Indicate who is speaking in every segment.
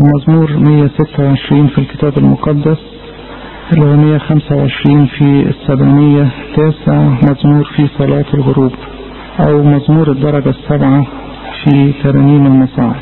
Speaker 1: المزمور 126 في الكتاب المقدس اللي هو 125 في السبعمية تاسع مزمور في صلاة الغروب أو مزمور الدرجة السبعة في ترنيم المصاعد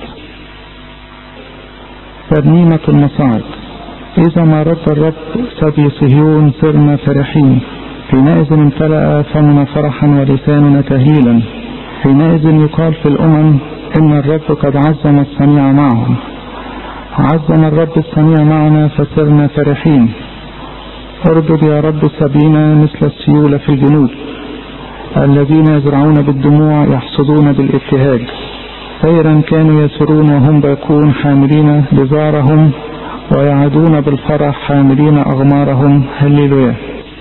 Speaker 1: ترنيمة المصاعد إذا ما رد الرب سبي صهيون صرنا فرحين حينئذ امتلأ فمنا فرحا ولساننا تهليلا حينئذ يقال في الأمم إن الرب قد عظم الصنيع معهم عظم الرب الصنيع معنا فصرنا فرحين اردد يا رب سبينا مثل السيول في الجنود الذين يزرعون بالدموع يحصدون بالابتهاج خيرا كانوا يسرون وهم باكون حاملين بزارهم ويعدون بالفرح حاملين أغمارهم هللويا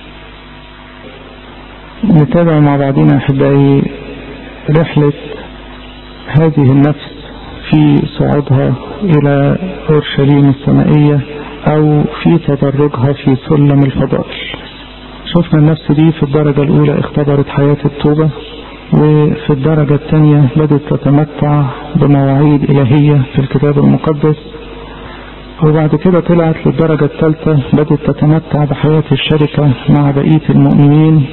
Speaker 1: نتابع مع بعضنا أحبائي رحلة هذه النفس في صعودها إلى أورشليم السمائية أو في تدرجها في سلم الفضائل شفنا النفس دي في الدرجة الأولى اختبرت حياة التوبة وفي الدرجة الثانية بدأت تتمتع بمواعيد إلهية في الكتاب المقدس وبعد كده طلعت للدرجة الثالثة بدأت تتمتع بحياة الشركة مع بقية المؤمنين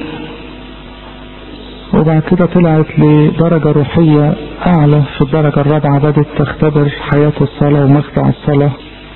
Speaker 1: وبعد كده طلعت لدرجة روحية أعلى في الدرجة الرابعة بدأت تختبر حياة الصلاة ومخدع الصلاة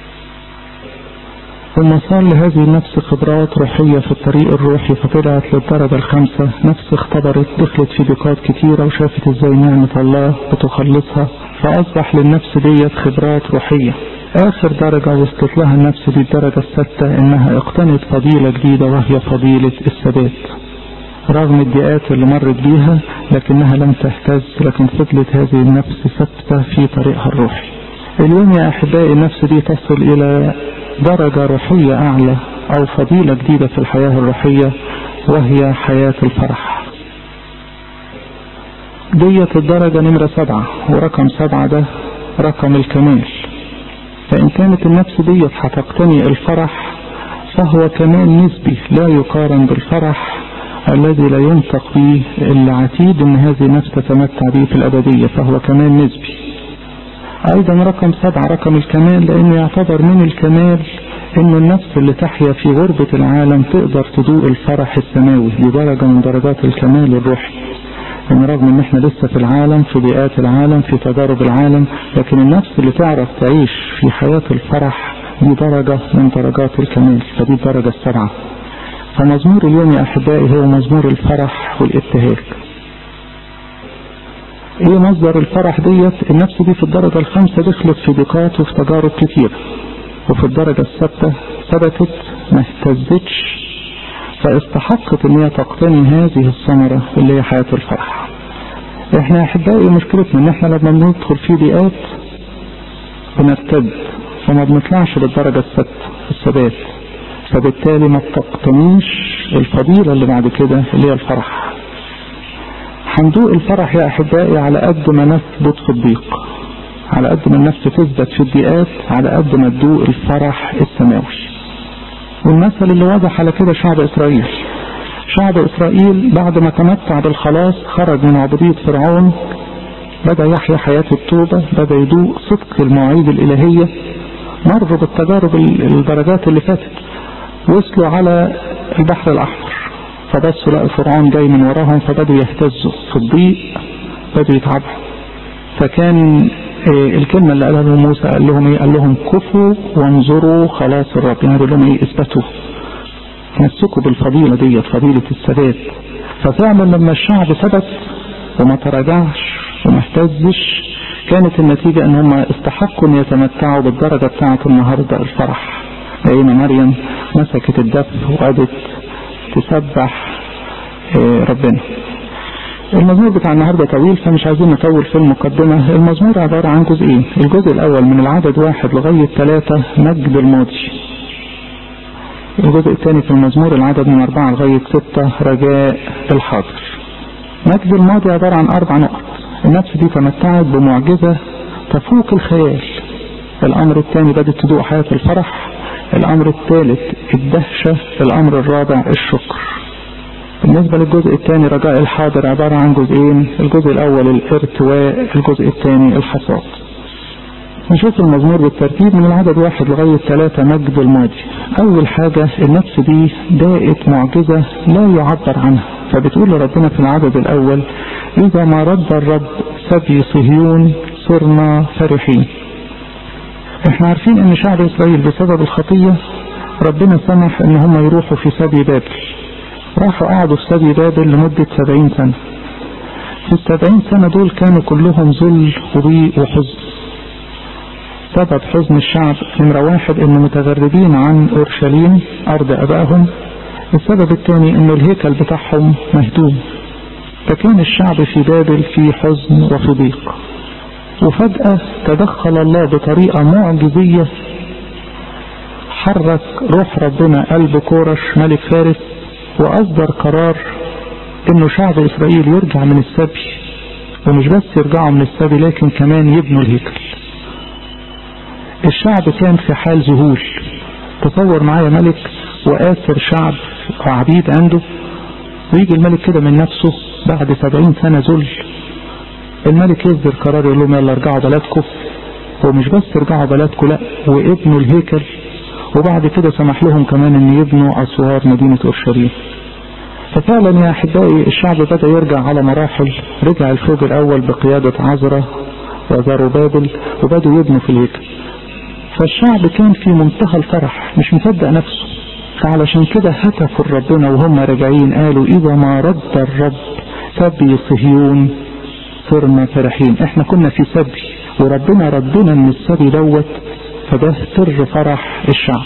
Speaker 1: ثم صار لهذه النفس خبرات روحية في الطريق الروحي فطلعت للدرجة الخامسة نفس اختبرت دخلت في ضيقات كتيرة وشافت ازاي نعمة الله بتخلصها فأصبح للنفس ديت خبرات روحية آخر درجة وصلت لها النفس دي الدرجة الستة إنها اقتنت فضيلة جديدة وهي فضيلة الثبات رغم الضيقات اللي مرت بيها لكنها لم تهتز لكن فضلت هذه النفس ثابتة في طريقها الروحي اليوم يا أحبائي النفس دي تصل إلى درجة روحية أعلى أو فضيلة جديدة في الحياة الروحية وهي حياة الفرح ديت الدرجة نمرة سبعة ورقم سبعة ده رقم الكمال فإن كانت النفس ديت هتقتني الفرح فهو كمال نسبي لا يقارن بالفرح الذي لا ينطق به إلا عتيد أن هذه النفس تتمتع به في الأبدية فهو كمال نسبي أيضا رقم سبعة رقم الكمال لأنه يعتبر من الكمال أن النفس اللي تحيا في غربة العالم تقدر تدوق الفرح السماوي دي درجة من درجات الكمال الروحي يعني رغم ان احنا لسه في العالم في بيئات العالم في تجارب العالم لكن النفس اللي تعرف تعيش في حياة الفرح دي درجة من درجات الكمال فدي الدرجة السبعة فمزمور اليوم يا أحبائي هو مزمور الفرح والابتهاج ايه مصدر الفرح ديت النفس دي في الدرجة الخامسة دخلت في ضيقات وفي تجارب كتير وفي الدرجة السادسة ثبتت ما اهتزتش فاستحقت ان هي تقتني هذه الثمرة اللي هي حياة الفرح احنا يا احبائي مشكلتنا ان احنا لما بندخل في ضيقات بنرتد فما بنطلعش للدرجة السادسة الثبات فبالتالي ما بتقتنيش الفضيلة اللي بعد كده اللي هي الفرح هندوق الفرح يا أحبائي على قد ما نثبت في الضيق على قد ما النفس تثبت في الضيقات على قد ما تدوق الفرح السماوي والمثل اللي واضح على كده شعب إسرائيل شعب إسرائيل بعد ما تمتع بالخلاص خرج من عبودية فرعون بدأ يحيا حياة التوبة بدأ يدوق صدق المواعيد الإلهية مروا بالتجارب الدرجات اللي فاتت وصلوا على البحر الأحمر فبصوا لقوا فرعون جاي من وراهم فبدوا يهتزوا في الضيق بدوا يتعبوا فكان إيه الكلمة اللي قالها لهم موسى قال لهم ايه قال لهم كفوا وانظروا خلاص الرب يعني قال لهم ايه اثبتوا تمسكوا بالفضيلة ديت فضيلة الثبات ففعلا لما الشعب ثبت وما تراجعش وما اهتزش كانت النتيجة ان هم استحقوا ان يتمتعوا بالدرجة بتاعة النهاردة الفرح لقينا مريم مسكت الدف وقعدت تسبح إيه ربنا المزمور بتاع النهاردة طويل فمش عايزين نطول في المقدمة المزمور عبارة عن جزئين الجزء الأول من العدد واحد لغاية ثلاثة مجد الماضي الجزء الثاني في المزمور العدد من أربعة لغاية ستة رجاء الحاضر مجد الماضي عبارة عن أربع نقط النفس دي تمتعت بمعجزة تفوق الخيال الأمر الثاني بدأت تدوق حياة الفرح الأمر الثالث الدهشة الأمر الرابع الشكر بالنسبة للجزء الثاني رجاء الحاضر عبارة عن جزئين الجزء الأول الارتواء الجزء الثاني الحصاد نشوف المزمور بالترتيب من العدد واحد لغاية ثلاثة مجد الماضي أول حاجة النفس دي داءت معجزة لا يعبر عنها فبتقول لربنا في العدد الأول إذا ما رد الرب سبي صهيون صرنا فرحين احنا عارفين ان شعب اسرائيل بسبب الخطية ربنا سمح ان هم يروحوا في سبي بابل راحوا قعدوا في سبي بابل لمدة سبعين سنة في السبعين سنة دول كانوا كلهم ذل وضيق وحزن سبب حزن الشعب نمرة واحد انه متغربين عن اورشليم ارض ابائهم السبب الثاني ان الهيكل بتاعهم مهدوم فكان الشعب في بابل في حزن وفي ضيق وفجأة تدخل الله بطريقة معجزية حرك روح ربنا قلب كورش ملك فارس وأصدر قرار إنه شعب إسرائيل يرجع من السبي ومش بس يرجعوا من السبي لكن كمان يبنوا الهيكل الشعب كان في حال ذهول تصور معايا ملك وآسر شعب وعبيد عنده ويجي الملك كده من نفسه بعد سبعين سنة ذل الملك يصدر قرار يقول لهم يلا ارجعوا بلدكم ومش بس ارجعوا بلدكم لا وابنوا الهيكل وبعد كده سمح لهم كمان ان يبنوا اسوار مدينة اورشليم ففعلا يا احبائي الشعب بدأ يرجع على مراحل رجع الفوج الاول بقيادة عزرة وزروبابل وبدأوا يبنوا في الهيكل فالشعب كان في منتهى الفرح مش مصدق نفسه فعلشان كده هتفوا ربنا وهم راجعين قالوا اذا ما رد الرب سبي صهيون صرنا فرحين احنا كنا في سبي وربنا ردنا من السبي دوت فده سر فرح الشعب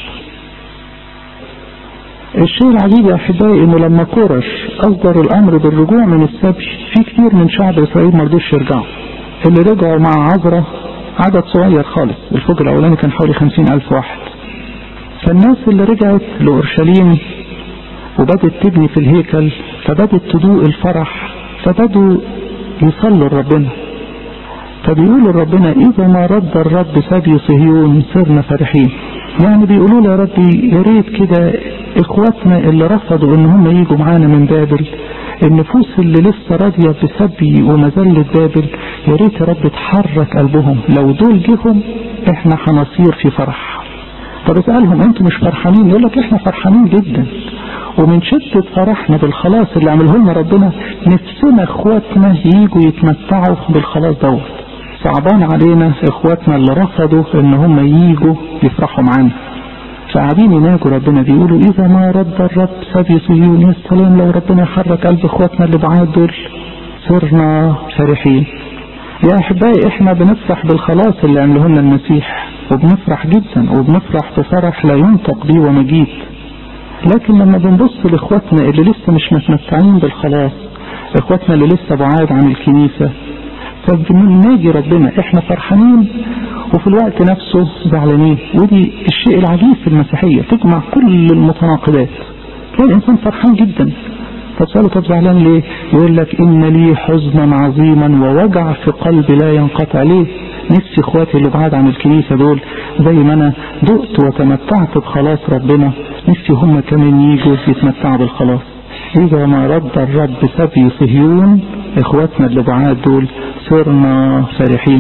Speaker 1: الشيء العجيب يا احبائي انه لما كورش اصدر الامر بالرجوع من السبي في كتير من شعب اسرائيل ما رضوش يرجعوا اللي رجعوا مع عذرة عدد صغير خالص الفوج الاولاني كان حوالي خمسين الف واحد فالناس اللي رجعت لاورشليم وبدت تبني في الهيكل فبدت تدوق الفرح فبدوا يصلوا لربنا فبيقولوا لربنا إذا ما رد الرب سبي صهيون صرنا فرحين يعني بيقولوا له يا ربي يا ريت كده إخواتنا اللي رفضوا إن هم يجوا معانا من بابل النفوس اللي لسه راضية بسبي ومذلة بابل يا ريت يا رب تحرك قلبهم لو دول جيهم احنا هنصير في فرح طب اسألهم انتوا مش فرحانين يقول لك احنا فرحانين جدا ومن شدة فرحنا بالخلاص اللي عمله لنا ربنا نفسنا اخواتنا يجوا يتمتعوا بالخلاص دوت صعبان علينا اخواتنا اللي رفضوا ان هم يجوا يفرحوا معانا فقاعدين يناجوا ربنا بيقولوا اذا ما رد الرب سبي صهيون يا سلام لو ربنا يحرك قلب اخواتنا اللي بعاد دول صرنا فرحين يا احبائي احنا بنفرح بالخلاص اللي عمله لنا المسيح وبنفرح جدا وبنفرح بفرح لا ينطق بيه ومجيد لكن لما بنبص لاخواتنا اللي لسه مش متمتعين بالخلاص اخواتنا اللي لسه بعاد عن الكنيسة فبنناجي ربنا احنا فرحانين وفي الوقت نفسه زعلانين ودي الشيء العجيب في المسيحية تجمع كل المتناقضات تلاقي الانسان فرحان جدا فسأله طب زعلان ليه يقول لك ان لي حزنا عظيما ووجع في قلبي لا ينقطع ليه نفسي اخواتي اللي بعاد عن الكنيسة دول زي ما انا دقت وتمتعت بخلاص ربنا نفسي هم كمان يجوا يتمتعوا بالخلاص اذا ما رد الرب سبي صهيون اخواتنا اللي بعاد دول صرنا فرحين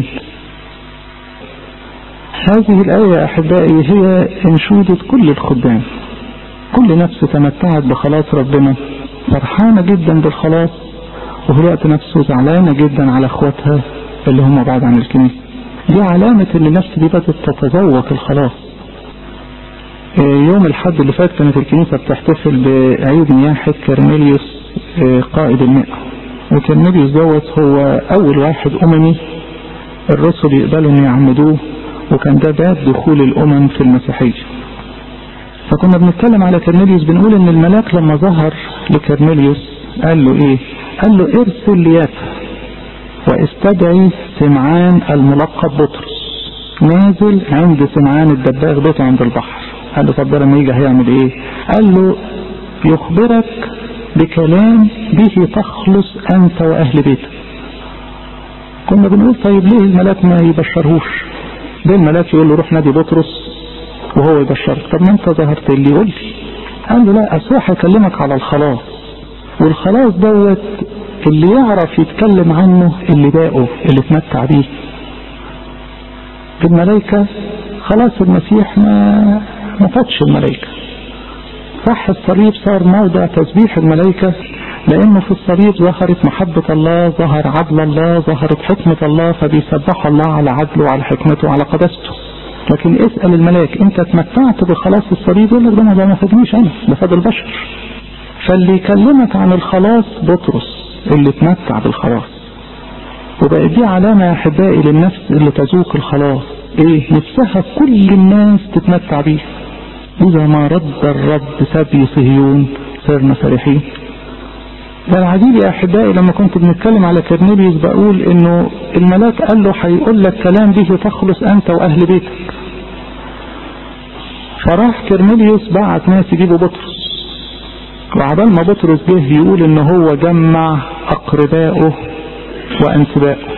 Speaker 1: هذه الآية أحبائي هي انشودة كل الخدام كل نفس تمتعت بخلاص ربنا فرحانة جدا بالخلاص وفي الوقت نفسه زعلانة جدا على اخواتها اللي هم بعاد عن الكنيسة دي علامة ان النفس دي بدأت تتذوق الخلاص يوم الحد اللي فات كانت الكنيسة بتحتفل بعيد نياحة كرنيليوس قائد المئة وكرنيليوس دوت هو أول واحد أممي الرسل يقبلوا إن يعمدوه وكان ده باب دخول الأمم في المسيحية فكنا بنتكلم على كرنيليوس بنقول إن الملاك لما ظهر لكرنيليوس قال له إيه؟ قال له ارسل ليافا واستدعي سمعان الملقب بطرس نازل عند سمعان الدباغ بيته عند البحر قال له طب ده لما يجي هيعمل ايه قال له يخبرك بكلام به تخلص انت واهل بيتك كنا بنقول طيب ليه الملاك ما يبشرهوش ليه الملاك يقول له روح نادي بطرس وهو يبشرك طب ما انت ظهرت اللي يقول لي قال له لا اصل هيكلمك على الخلاص والخلاص دوت اللي يعرف يتكلم عنه اللي باقه اللي اتمتع بيه الملائكة خلاص المسيح ما ما فاتش الملائكة صح الصليب صار موضع تسبيح الملائكة لأنه في الصليب ظهرت محبة الله ظهر عدل الله ظهرت حكمة الله فبيسبح الله على عدله وعلى حكمته وعلى قدسته لكن اسأل الملاك انت اتمتعت بخلاص الصليب يقول لك ده ما فادنيش انا ده فاد البشر فاللي يكلمك عن الخلاص بطرس اللي اتمتع بالخلاص وبقى دي علامة يا احبائي للنفس اللي تذوق الخلاص ايه نفسها كل الناس تتمتع بيه اذا ما رد الرب سبي صهيون صرنا فرحين ده العجيب يا احبائي لما كنت بنتكلم على كرنيليوس بقول انه الملاك قال له هيقول لك كلام به تخلص انت واهل بيتك فراح كرنيليوس بعت ناس يجيبوا بطرس وعبال ما بطرس جه يقول ان هو جمع اقربائه وانسبائه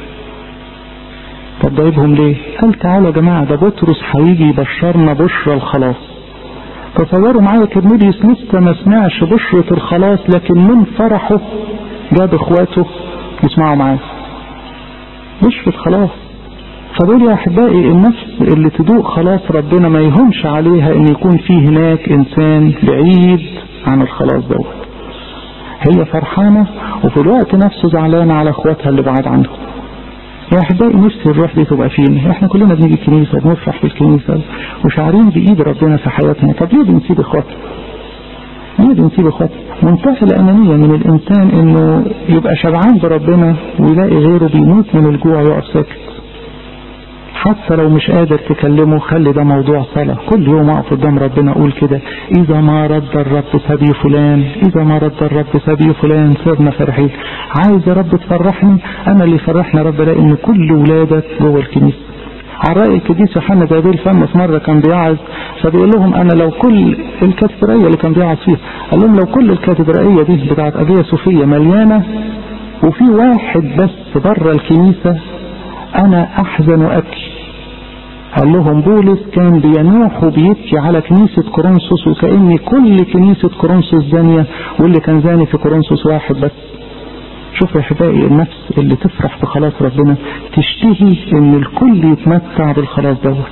Speaker 1: طب جايبهم ليه قال تعالوا يا جماعه ده بطرس هيجي يبشرنا بشرى الخلاص تصوروا معايا كرنيليوس لسه ما سمعش بشرة الخلاص لكن من فرحه جاب اخواته يسمعوا معاه بشرة خلاص فدول يا احبائي النفس اللي تدوق خلاص ربنا ما يهمش عليها ان يكون في هناك انسان بعيد عن الخلاص دوت هي فرحانة وفي الوقت نفسه زعلانة على اخواتها اللي بعاد عنهم يا احبائي نفسي الروح دي تبقى فينا احنا كلنا بنيجي الكنيسه وبنفرح في الكنيسه وشعارين بايد ربنا في حياتنا طب ليه بنسيب اخواتنا؟ ليه بنسيب اخواتنا؟ منتهى الانانيه من الانسان انه يبقى شبعان بربنا ويلاقي غيره بيموت من الجوع يقف ساكت. حتى لو مش قادر تكلمه خلي ده موضوع صلاة كل يوم اقف قدام ربنا اقول كده اذا ما رد الرب سبي فلان اذا ما رد الرب سبي فلان صرنا فرحين عايز يا رب تفرحني انا اللي فرحنا رب لان كل ولادك جوه الكنيسة على رأي القديس يوحنا بابيل فما في مرة كان بيعظ فبيقول لهم انا لو كل الكاتدرائية اللي كان بيعظ فيها قال لهم لو كل الكاتدرائية دي بتاعت ابيا صوفية مليانة وفي واحد بس بره الكنيسة انا احزن وابكي قال لهم بولس كان بينوح وبيبكي على كنيسة كورنثوس وكأن كل كنيسة كورنثوس زانية واللي كان زاني في كورنثوس واحد بس شوف يا احبائي النفس اللي تفرح بخلاص ربنا تشتهي ان الكل يتمتع بالخلاص دوت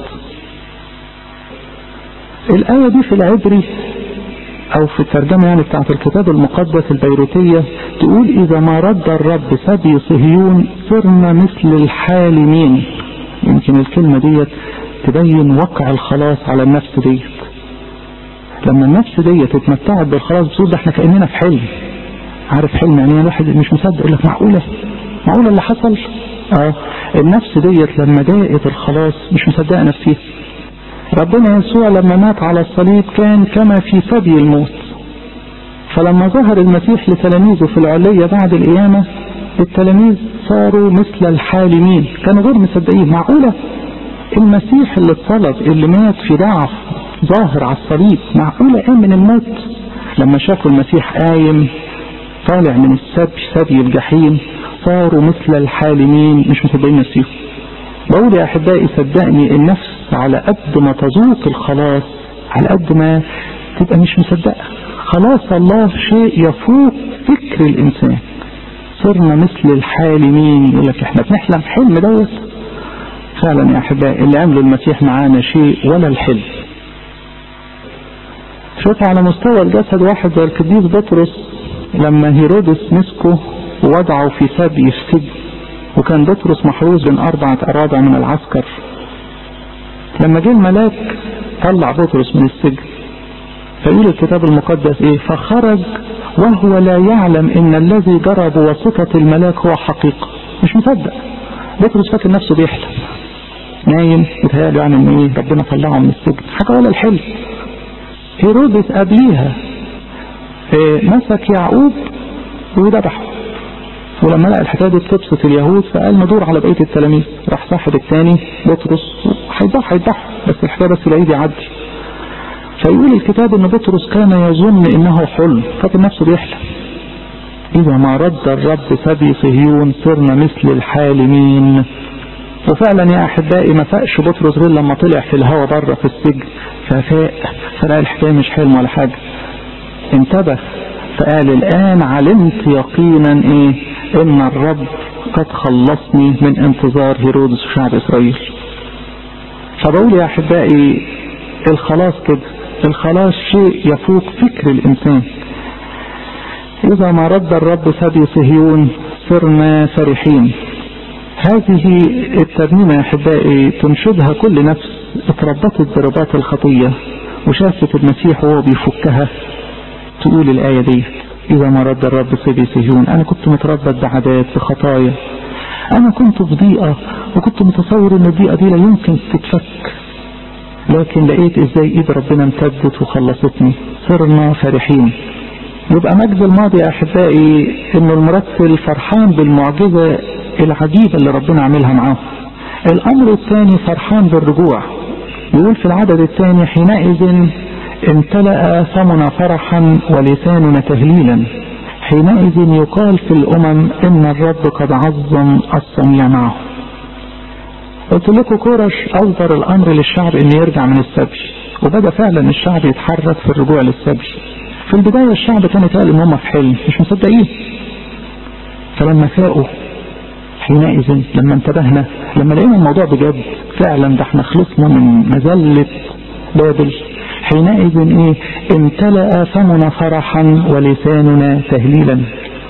Speaker 1: الآية دي في العبري او في الترجمة يعني بتاعت الكتاب المقدس البيروتية تقول اذا ما رد الرب سبي صهيون صرنا مثل الحالمين يمكن الكلمة ديت تبين وقع الخلاص على النفس ديت لما النفس ديت اتمتعت بالخلاص بتقول ده احنا كأننا في حلم عارف حلم يعني الواحد مش مصدق يقول لك معقولة معقولة اللي حصل اه النفس ديت لما ضاقت الخلاص مش مصدقة نفسها ربنا يسوع لما مات على الصليب كان كما في سبي الموت فلما ظهر المسيح لتلاميذه في العلية بعد القيامة التلاميذ صاروا مثل الحالمين كانوا غير مصدقين معقولة المسيح اللي اتصلب اللي مات في ضعف ظاهر على الصليب معقولة قام من الموت لما شافوا المسيح قايم طالع من السبي سبي الجحيم صاروا مثل الحالمين مش مصدقين نفسهم بقول يا احبائي صدقني النفس على قد ما تذوق الخلاص على قد ما تبقى مش مصدقة خلاص الله شيء يفوق فكر الانسان صرنا مثل الحالمين يقول لك احنا بنحلم حلم دوت فعلا يا احبائي اللي عمله المسيح معانا شيء ولا الحلم شوف على مستوى الجسد واحد زي القديس بطرس لما هيرودس مسكه ووضعه في سبي في سجن وكان بطرس محروس بين أربعة أراضع من العسكر لما جه الملاك طلع بطرس من السجن فيقول الكتاب المقدس ايه فخرج وهو لا يعلم ان الذي جرى بواسطة الملاك هو حقيقة مش مصدق بطرس فاكر نفسه بيحلم نايم متهيأله يعني ان ايه ربنا طلعه من السجن حاجة ولا الحلم هيرودس قبليها إيه مسك يعقوب وذبحه ولما لقى الحكايه دي بتبسط اليهود فقال ندور على بقيه التلاميذ راح صاحب الثاني بطرس هيضح هيضح بس الحكايه بس العيد يعدي فيقول الكتاب ان بطرس كان يظن انه حلم فاكر نفسه بيحلم اذا ما رد الرب سبي صهيون صرنا مثل الحالمين وفعلا يا احبائي ما فاقش بطرس غير لما طلع في الهوا بره في السجن ففاق فلقى الحكايه مش حلم ولا حاجه انتبه فقال الآن علمت يقينا إيه إن الرب قد خلصني من انتظار هيرودس وشعب إسرائيل فبقول يا أحبائي الخلاص كده الخلاص شيء يفوق فكر الإنسان إذا ما رد الرب سبي صهيون صرنا فرحين هذه الترنيمة يا أحبائي تنشدها كل نفس اتربطت برباط الخطية وشافت المسيح وهو بيفكها تقول الآية دي إذا ما رد الرب سبي صهيون أنا كنت متربط بعادات بخطايا أنا كنت في ضيقة وكنت متصور إن الضيقة دي لا يمكن تتفك لكن لقيت إزاي إيد ربنا امتدت وخلصتني صرنا فرحين يبقى مجد الماضي يا أحبائي إنه المرتل فرحان بالمعجزة العجيبة اللي ربنا عاملها معاه الأمر الثاني فرحان بالرجوع يقول في العدد الثاني حينئذ امتلأ فمنا فرحا ولساننا تهليلا حينئذ يقال في الأمم إن الرب قد عظم الصنيع معه قلت لكم كورش أصدر الأمر للشعب إن يرجع من السبي وبدأ فعلا الشعب يتحرك في الرجوع للسبي في البداية الشعب كان يتقال إن هم في حلم مش مصدقين فلما فاقوا حينئذ لما انتبهنا لما لقينا الموضوع بجد فعلا ده احنا خلصنا من مذلة بابل حينئذ ايه امتلأ فمنا فرحا ولساننا تهليلا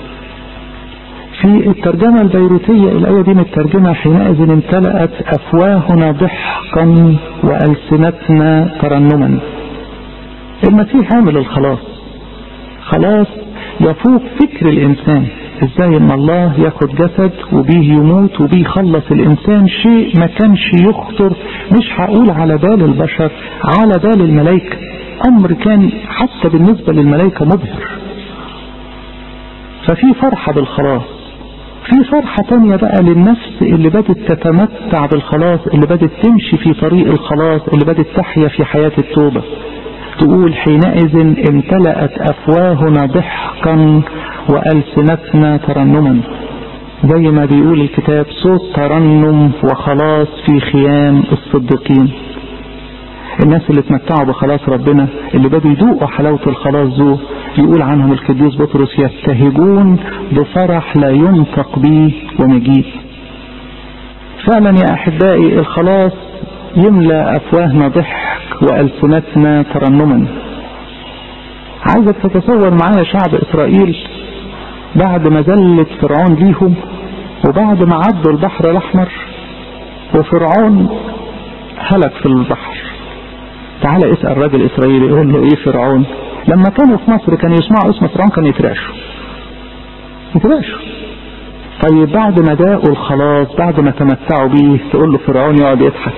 Speaker 1: في الترجمة البيروتية الآية دي مترجمة حينئذ امتلأت أفواهنا ضحكا وألسنتنا ترنما المسيح عامل الخلاص خلاص يفوق فكر الإنسان ازاي ان الله ياخد جسد وبيه يموت وبيه يخلص الانسان شيء ما كانش يخطر مش هقول على بال البشر على بال الملائكة امر كان حتى بالنسبة للملائكة مبهر ففي فرحة بالخلاص في فرحة تانية بقى للنفس اللي بدت تتمتع بالخلاص اللي بدت تمشي في طريق الخلاص اللي بدت تحيا في حياة التوبة تقول حينئذ امتلأت أفواهنا ضحكا وألسنتنا ترنما زي ما بيقول الكتاب صوت ترنم وخلاص في خيام الصديقين الناس اللي اتمتعوا بخلاص ربنا اللي بدوا يذوقوا حلاوة الخلاص ذو يقول عنهم القديس بطرس يبتهجون بفرح لا ينطق به ومجيد فعلا يا أحبائي الخلاص يملأ أفواهنا ضحك وألسنتنا ترنما عايزك تتصور معايا شعب إسرائيل بعد ما ذلت فرعون ليهم وبعد ما عدوا البحر الأحمر وفرعون هلك في البحر تعال اسأل راجل إسرائيلي يقول له إيه فرعون لما كانوا في مصر كانوا يسمعوا اسم فرعون كانوا يترعشوا يترعشوا طيب بعد ما داقوا الخلاص بعد ما تمتعوا بيه تقول له فرعون يقعد يضحك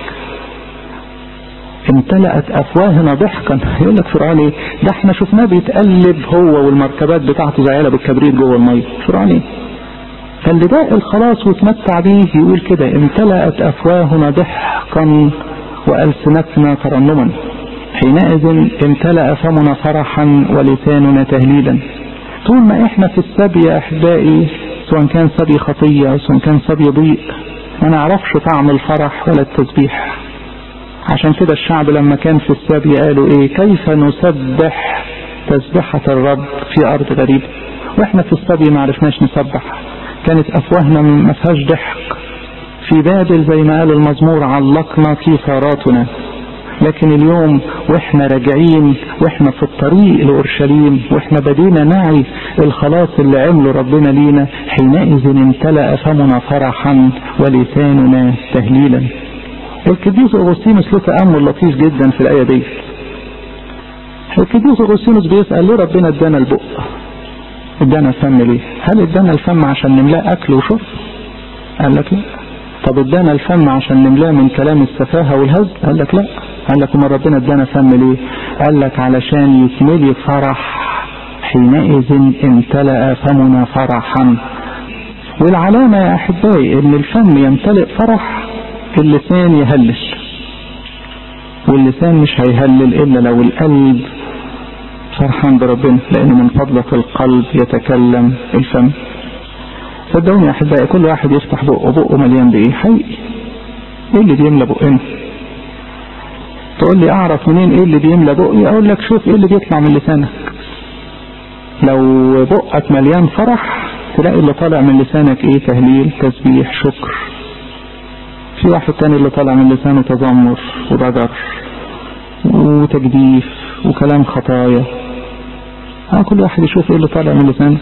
Speaker 1: امتلأت أفواهنا ضحكا يقول لك فرعون ايه ده احنا شفناه بيتقلب هو والمركبات بتاعته زي علب الكبريت جوه المية فرعون ايه فاللي داق الخلاص وتمتع بيه يقول كده امتلأت أفواهنا ضحكا وألسنتنا ترنما حينئذ امتلأ فمنا فرحا ولساننا تهليلا طول ما احنا في السبي يا احبائي سواء كان سبي خطية سواء كان سبي ضيق ما نعرفش طعم الفرح ولا التسبيح عشان كده الشعب لما كان في السبي قالوا ايه كيف نسبح تسبحة الرب في ارض غريبة واحنا في السبي ما عرفناش نسبح كانت افواهنا ما فيهاش ضحك في بابل زي ما قال المزمور علقنا كيثاراتنا لكن اليوم واحنا راجعين واحنا في الطريق لاورشليم واحنا بدينا نعي الخلاص اللي عمله ربنا لينا حينئذ امتلأ فمنا فرحا ولساننا تهليلا القديس اغسطينوس له تامل لطيف جدا في الايه دي القديس اغسطينوس بيسال ليه ربنا ادانا البق ادانا الفم ليه هل ادانا الفم عشان نملاه اكل وشرب قال لك لا طب ادانا الفم عشان نملاه من كلام السفاهه والهزل قال لك لا قال لك ما ربنا ادانا فم ليه قال لك علشان يكملي فرح حينئذ امتلأ فمنا فرحا والعلامة يا أحبائي إن الفم يمتلئ فرح اللسان يهلل واللسان مش هيهلل إلا لو القلب فرحان بربنا لأن من فضلة القلب يتكلم الفم صدقوني يا أحبائي كل واحد يفتح بقه بقه مليان بإيه حقيقي إيه اللي بيملى بقنا تقول لي أعرف منين إيه اللي بيملى بقي أقول لك شوف إيه اللي بيطلع من لسانك لو بقك مليان فرح تلاقي اللي طالع من لسانك إيه تهليل تسبيح شكر في واحد تاني اللي طالع من لسانه تذمر وضجر وتجديف وكلام خطايا ها كل واحد يشوف ايه اللي طالع من لسانه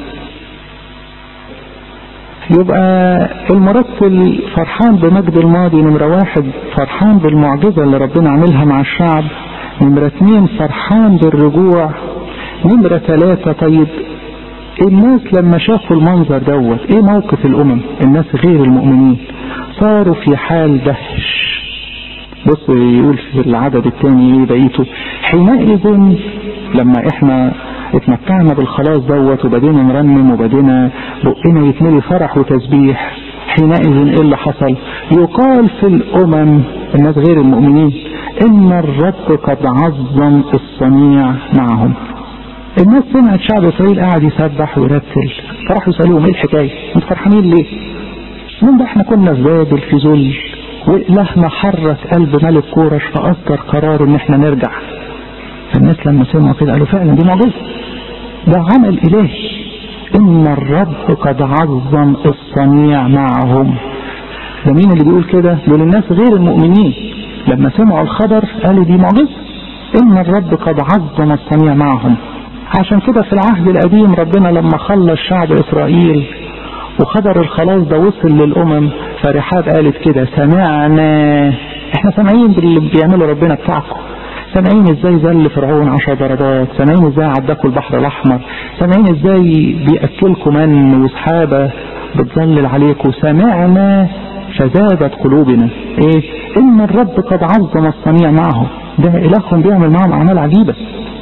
Speaker 1: يبقى المرتل فرحان بمجد الماضي نمرة واحد فرحان بالمعجزة اللي ربنا عملها مع الشعب نمرة اتنين فرحان بالرجوع نمرة ثلاثة طيب الناس لما شافوا المنظر دوت ايه موقف الامم الناس غير المؤمنين صاروا في حال دهش بص يقول في العدد الثاني ايه بقيته حينئذ لما احنا اتمتعنا بالخلاص دوت وبدينا نرنم وبدينا بقنا يتملي فرح وتسبيح حينئذ ايه اللي حصل يقال في الامم الناس غير المؤمنين ان الرب قد عظم الصنيع معهم الناس سمعت شعب اسرائيل قاعد يسبح ويرتل فراحوا يسالوهم ايه الحكايه انتوا فرحانين ليه من ده احنا كنا في بابل في ذل والهنا حرك قلب ملك كورش فاصدر قرار ان احنا نرجع فالناس لما سمعوا كده قالوا فعلا دي معجزه ده عمل الهي ان الرب قد عظم الصنيع معهم ده مين اللي بيقول كده دول الناس غير المؤمنين لما سمعوا الخبر قالوا دي معجزه ان الرب قد عظم الصنيع معهم عشان كده في العهد القديم ربنا لما خلص شعب اسرائيل وخبر الخلاص ده وصل للامم فرحاب قالت كده سمعنا احنا سامعين باللي بيعمله ربنا بتاعكم سامعين ازاي ذل فرعون عشر ضربات سامعين ازاي عداكوا البحر الاحمر سامعين ازاي بياكلكم من وسحابه بتظلل عليكم سمعنا فزادت قلوبنا ايه ان الرب قد عظم الصنيع معهم ده الههم بيعمل معهم اعمال عجيبه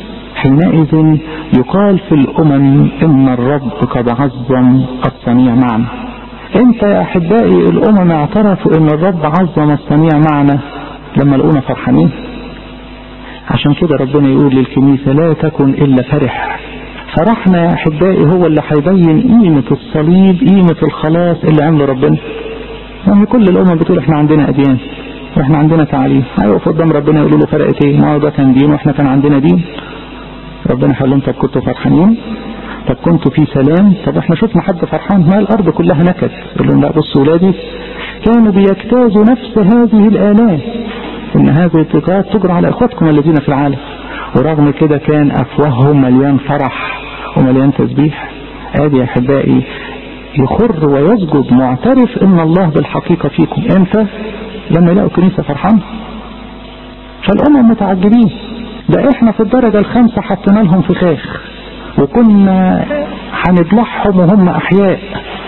Speaker 1: حينئذ يقال في الامم ان الرب قد عظم الصنيع معنا انت يا احبائي الامم اعترفوا ان الرب عظم الصنيع معنا لما لقونا فرحانين عشان كده ربنا يقول للكنيسة لا تكن الا فرح فرحنا يا احبائي هو اللي هيبين قيمة الصليب قيمة الخلاص اللي عمله ربنا يعني كل الامم بتقول احنا عندنا اديان واحنا عندنا تعاليم هيقف قدام ربنا يقولوا له فرقت ايه ما هو ده كان دين واحنا كان عندنا دين ربنا قال لهم طب كنتوا فرحانين طب كنتوا في سلام طب احنا شفنا حد فرحان ما الارض كلها نكد يقول لهم لا بصوا ولادي كانوا بيجتازوا نفس هذه الالام ان هذه التجارات تجرى على اخواتكم الذين في العالم ورغم كده كان افواههم مليان فرح ومليان تسبيح ادي يا احبائي يخر ويسجد معترف ان الله بالحقيقة فيكم امتى لما يلاقوا كنيسة فرحان فالامم متعجبين ده احنا في الدرجة الخامسة حطينا لهم فخاخ وكنا هنذبحهم وهم احياء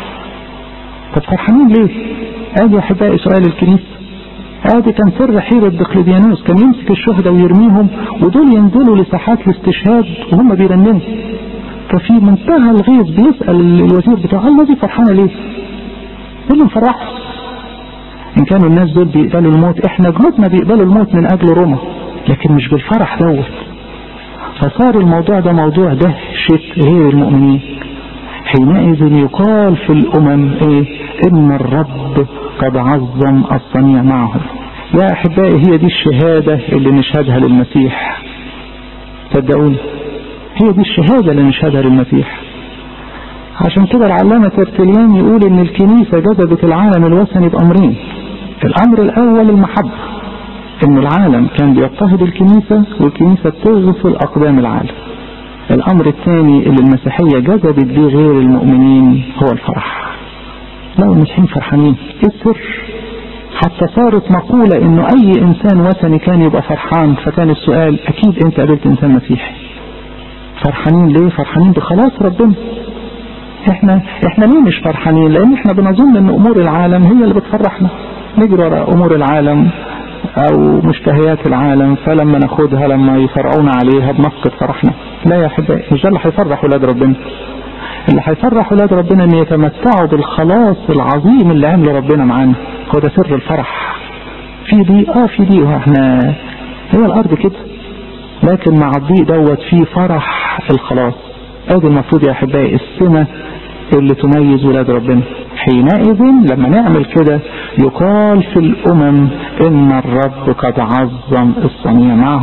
Speaker 1: طب فرحانين ليه ادي يا احبائي سؤال الكنيسة ادي كان سر حيرة دقلديانوس كان يمسك الشهداء ويرميهم ودول ينزلوا لساحات الاستشهاد وهم بيرنموا ففي منتهى الغيظ بيسأل الوزير بتاعه الله دي فرحانة ليه يقول لهم فرحوا ان كانوا الناس دول بيقبلوا الموت احنا جنودنا بيقبلوا الموت من اجل روما لكن مش بالفرح دوت فصار الموضوع ده موضوع دهشة غير المؤمنين حينئذ يقال في الامم ايه ان الرب قد عظم الصنيع معهم يا احبائي هي دي الشهادة اللي نشهدها للمسيح صدقوني هي دي الشهادة اللي نشهدها للمسيح عشان كده العلامة ترتليان يقول ان الكنيسة جذبت العالم الوثني بامرين الامر الاول المحبة ان العالم كان بيضطهد الكنيسة والكنيسة بتغفل اقدام العالم الامر الثاني اللي المسيحية جذبت بيه غير المؤمنين هو الفرح لو المسيحيين فرحانين ايه السر حتى صارت مقولة انه اي انسان وثني كان يبقى فرحان فكان السؤال اكيد انت قابلت انسان مسيحي فرحانين ليه فرحانين بخلاص ربنا احنا احنا ليه مش فرحانين لان احنا بنظن ان امور العالم هي اللي بتفرحنا نجري ورا امور العالم او مشتهيات العالم فلما ناخدها لما يفرعونا عليها بنفقد فرحنا لا يا احبائي مش ده اللي هيفرح ولاد ربنا اللي هيفرح ولاد ربنا ان يتمتعوا بالخلاص العظيم اللي عمله ربنا معانا هو ده سر الفرح في دي اه في دي واحنا هي الارض كده لكن مع الضيق دوت في فرح الخلاص ادي المفروض يا احبائي السمة اللي تميز ولاد ربنا حينئذ لما نعمل كده يقال في الامم ان الرب قد عظم الصنيع معه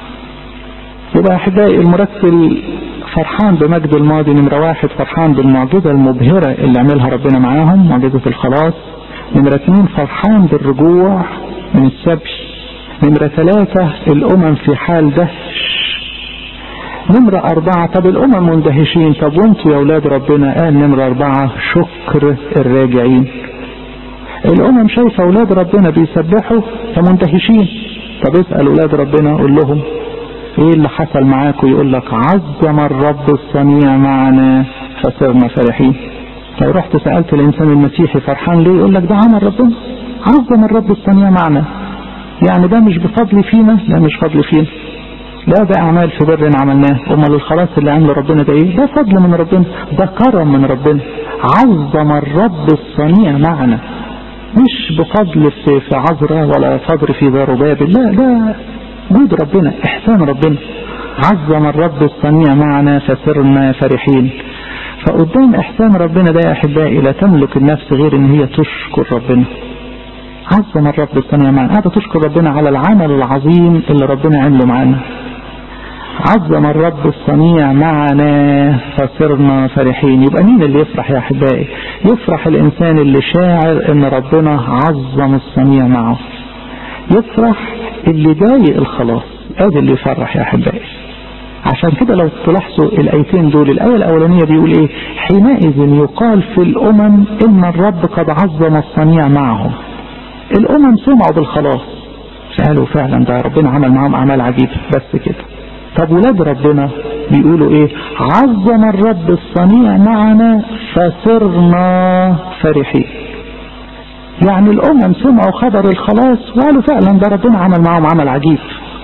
Speaker 1: يبقى احبائي المرتل فرحان بمجد الماضي نمرة واحد فرحان بالمعجزة المبهرة اللي عملها ربنا معاهم معجزة الخلاص نمرة اتنين فرحان بالرجوع من السبي نمرة ثلاثة الأمم في حال دهش نمرة أربعة طب الأمم مندهشين طب وانتوا يا أولاد ربنا قال نمرة أربعة شكر الراجعين الأمم شايفة أولاد ربنا بيسبحوا فمندهشين طب اسأل أولاد ربنا قول لهم ايه اللي حصل معاكم يقول لك عظم الرب الصنيع معنا فصرنا فرحين لو رحت سألت الإنسان المسيحي فرحان ليه يقول لك ده عمل ربنا عظم الرب الصنيع معنا يعني ده مش بفضل فينا لا مش فضل فينا لا ده أعمال في بر عملناه أمال الخلاص اللي عمله ربنا ده إيه ده فضل من ربنا ده كرم من ربنا عظم الرب الصنيع معنا مش بفضل في, في عذرة ولا فضل في ضرباب لا ده جود ربنا إحسان ربنا عظم الرب الصنيع معنا فسرنا فرحين فقدام إحسان ربنا ده يا أحبائي لا تملك النفس غير إن هي تشكر ربنا عظم الرب الصنيع معنا قاعدة تشكر ربنا على العمل العظيم اللي ربنا عمله معنا عظم الرب الصنيع معنا فصرنا فرحين يبقى مين اللي يفرح يا أحبائي يفرح الإنسان اللي شاعر إن ربنا عظم الصنيع معه يفرح اللي ضايق الخلاص ادي اللي يفرح يا أحبائي عشان كده لو تلاحظوا الآيتين دول الآية الأولانية بيقول إيه حينئذ يقال في الأمم إن الرب قد عظم الصنيع معهم الأمم سمعوا بالخلاص قالوا فعلا ده ربنا عمل معهم أعمال عجيبة بس كده طب ولاد ربنا بيقولوا ايه عظم الرب الصنيع معنا فصرنا فرحين يعني الامم سمعوا خبر الخلاص وقالوا فعلا ده ربنا عمل معهم عمل عجيب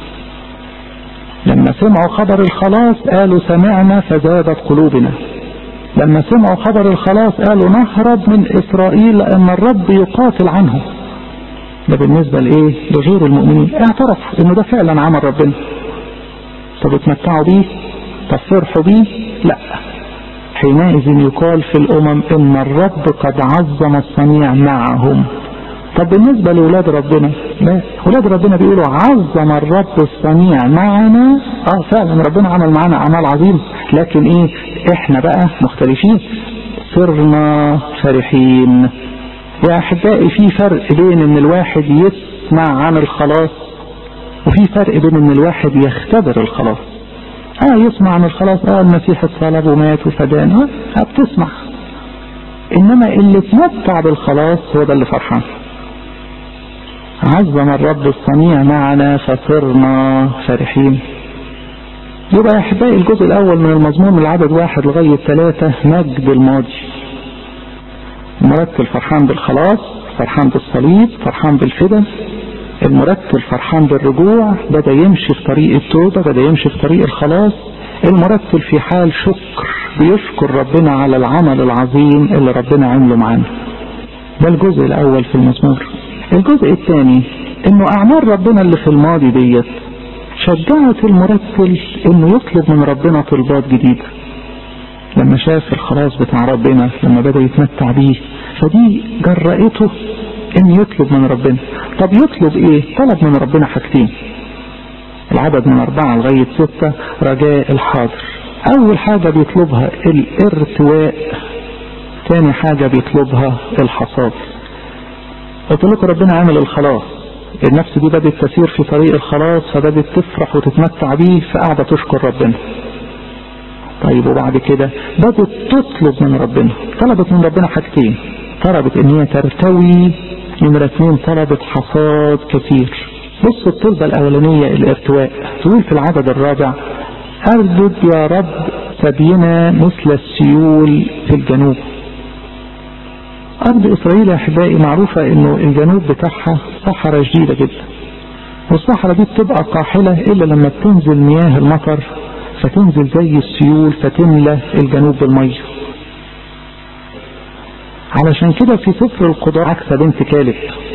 Speaker 1: لما سمعوا خبر الخلاص قالوا سمعنا فزادت قلوبنا لما سمعوا خبر الخلاص قالوا نهرب من اسرائيل لان الرب يقاتل عنهم ده بالنسبة لايه لغير المؤمنين اعترفوا انه ده فعلا عمل ربنا طب اتمتعوا بيه طب فرحوا بيه لا حينئذ يقال في الامم ان الرب قد عظم الصنيع معهم طب بالنسبة لولاد ربنا لا ولاد ربنا بيقولوا عظم الرب الصنيع معنا اه فعلا ربنا عمل معنا اعمال عظيمة لكن ايه احنا بقى مختلفين صرنا فرحين يا احبائي في فرق بين ان الواحد يسمع عن الخلاص وفي فرق بين ان الواحد يختبر الخلاص اه يسمع عن الخلاص اه المسيح اتصلب ومات وفدان اه بتسمع انما اللي اتمتع بالخلاص هو ده اللي فرحان عظم الرب الصنيع معنا فصرنا فرحين يبقى يا احبائي الجزء الاول من المضمون من العدد واحد لغاية ثلاثة مجد الماضي مرتل فرحان بالخلاص فرحان بالصليب فرحان بالفدا المرتل فرحان بالرجوع بدأ يمشي في طريق التوبة بدأ يمشي في طريق الخلاص المرتل في حال شكر بيشكر ربنا على العمل العظيم اللي ربنا عمله معانا ده الجزء الأول في المزمور الجزء الثاني انه اعمال ربنا اللي في الماضي ديت شجعت المرتل انه يطلب من ربنا طلبات جديدة لما شاف الخلاص بتاع ربنا لما بدأ يتمتع بيه فدي جرأته ان يطلب من ربنا طب يطلب ايه طلب من ربنا حاجتين العدد من اربعة لغاية ستة رجاء الحاضر اول حاجة بيطلبها الارتواء تاني حاجة بيطلبها الحصاد قلت لكم ربنا عمل الخلاص النفس دي بدأت تسير في طريق الخلاص فبدأت تفرح وتتمتع بيه فقاعدة تشكر ربنا طيب وبعد كده بدأت تطلب من ربنا طلبت من ربنا حاجتين طلبت ان هي ترتوي نمرة اثنين طلبت حصاد كثير بص الطلبة الاولانية الارتواء تقول في العدد الرابع اردد يا رب سبينا مثل السيول في الجنوب ارض اسرائيل يا احبائي معروفة انه الجنوب بتاعها صحراء شديدة جدا والصحراء دي بتبقى قاحلة الا لما تنزل مياه المطر فتنزل زي السيول فتملى الجنوب بالميه علشان كده في سفر القضاء عكس بنت كالب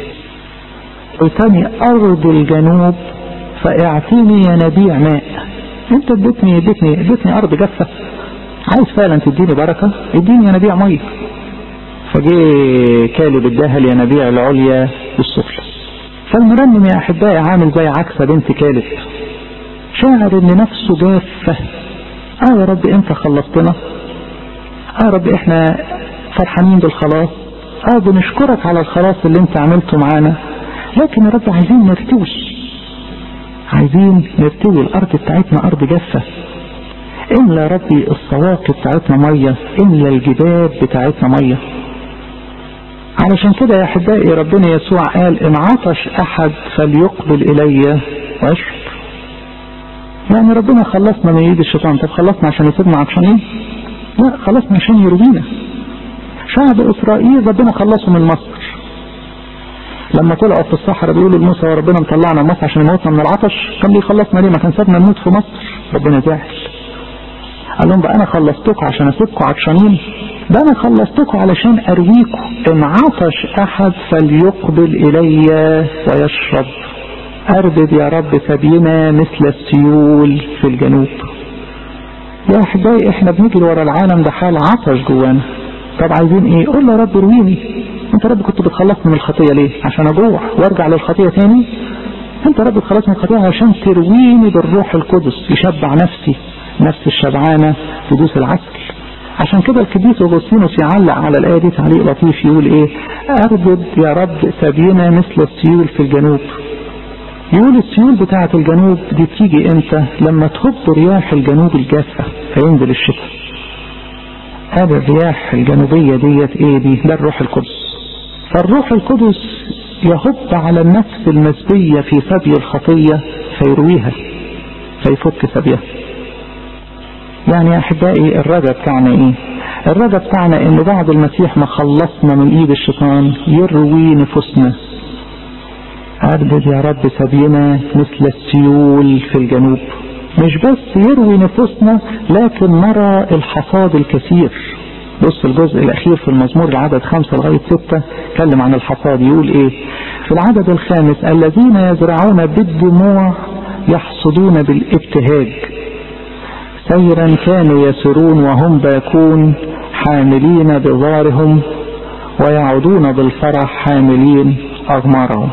Speaker 1: قلتني ارض الجنوب فاعطيني ينابيع ماء انت اديتني اديتني اديتني ارض جافه عايز فعلا تديني بركه اديني ينابيع ميه فجه كالب اداها الينابيع العليا والسفلى فالمرنم يا احبائي عامل زي عكس بنت كالب شاعر ان نفسه جافه اه يا رب انت خلصتنا اه يا رب احنا فرحانين بالخلاص اه بنشكرك على الخلاص اللي انت عملته معانا لكن يا رب عايزين نرتوي عايزين نرتوي الارض بتاعتنا ارض جافة املى يا ربي السواقي بتاعتنا مية املى الجبال بتاعتنا مية علشان كده يا احبائي ربنا يسوع قال ان عطش احد فليقبل الي واشرب يعني ربنا خلصنا من ايد الشيطان طب خلصنا عشان يسيبنا عطشانين لا خلصنا عشان يرضينا شعب اسرائيل ربنا خلصه من مصر لما طلعوا في الصحراء بيقولوا لموسى يا ربنا مطلعنا مصر عشان يموتنا من العطش كان بيخلصنا ليه ما كان سابنا نموت في مصر ربنا زعل قال لهم بقى انا خلصتكم عشان اسيبكم عطشانين ده انا خلصتكم علشان ارويكم ان عطش احد فليقبل الي ويشرب اردد يا رب سبينا مثل السيول في الجنوب يا احبائي احنا بنجري ورا العالم ده حال عطش جوانا طب عايزين ايه قول يا رب رويني انت رب كنت بتخلصني من الخطية ليه عشان اجوع وارجع للخطية تاني انت رب بتخلصني من الخطية عشان ترويني بالروح القدس يشبع نفسي نفس الشبعانة تدوس العسل عشان كده القديس اغسطينوس يعلق على الايه دي تعليق لطيف يقول ايه اردد يا رب سبينا مثل السيول في الجنوب يقول السيول بتاعة الجنوب دي تيجي امتى لما تهب رياح الجنوب الجافة فينزل الشتاء هذا الرياح الجنوبية ديت ايه دي ده الروح القدس فالروح القدس يهب على النفس المسبية في سبي الخطية فيرويها فيفك سبيها يعني يا احبائي الرجا بتاعنا ايه الرجا بتاعنا ان بعد المسيح ما خلصنا من ايد الشيطان يروي نفوسنا اردد يا رب سبينا مثل السيول في الجنوب مش بس يروي نفوسنا لكن نرى الحصاد الكثير بص الجزء الاخير في المزمور العدد خمسة لغاية ستة اتكلم عن الحصاد يقول ايه في العدد الخامس الذين يزرعون بالدموع يحصدون بالابتهاج سيرا كانوا يسرون وهم باكون حاملين بظارهم ويعودون بالفرح حاملين أغمارهم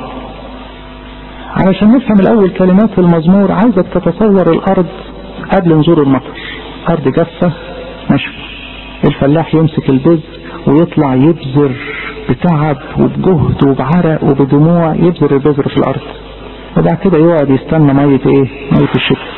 Speaker 1: علشان نفهم الأول كلمات المزمور عايزك تتصور الأرض قبل نزول المطر أرض جافة ناشفة الفلاح يمسك البذر ويطلع يبذر بتعب وبجهد وبعرق وبدموع يبذر البذر في الأرض وبعد كده يقعد يستنى مية ايه مية الشتاء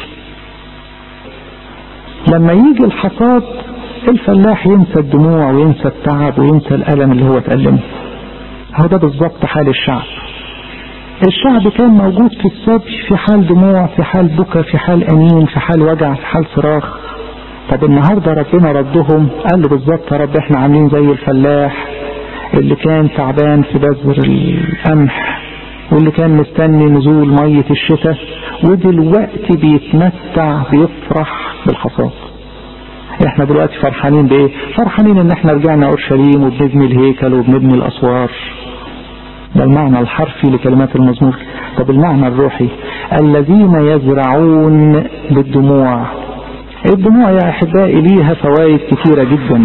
Speaker 1: لما يجي الحصاد الفلاح ينسى الدموع وينسى التعب وينسى الألم اللي هو اتألمه هو ده بالظبط حال الشعب الشعب كان موجود في السبي في حال دموع في حال بكى في حال أنين في حال وجع في حال صراخ طب النهاردة ربنا ردهم قال له بالظبط يا رب احنا عاملين زي الفلاح اللي كان تعبان في بذر القمح واللي كان مستني نزول مية الشتاء ودلوقتي بيتمتع بيفرح بالحصاد احنا دلوقتي فرحانين بايه فرحانين ان احنا رجعنا اورشليم وبنبني الهيكل وبنبني الاسوار ده المعنى الحرفي لكلمات المزمور طب المعنى الروحي الذين يزرعون بالدموع الدموع يا احبائي ليها فوائد كثيرة جدا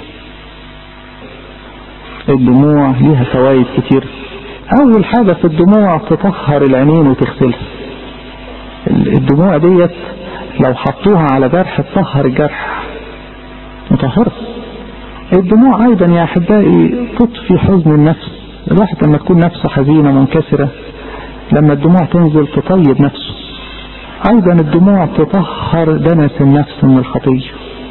Speaker 1: الدموع ليها فوائد كثيرة اول حاجة في الدموع تطهر العينين وتغسلها الدموع ديت لو حطوها على جرح تطهر الجرح مطهرة الدموع ايضا يا احبائي تطفي حزن النفس الواحد لما تكون نفسه حزينة منكسرة لما الدموع تنزل تطيب نفسه ايضا الدموع تطهر دنس النفس من الخطية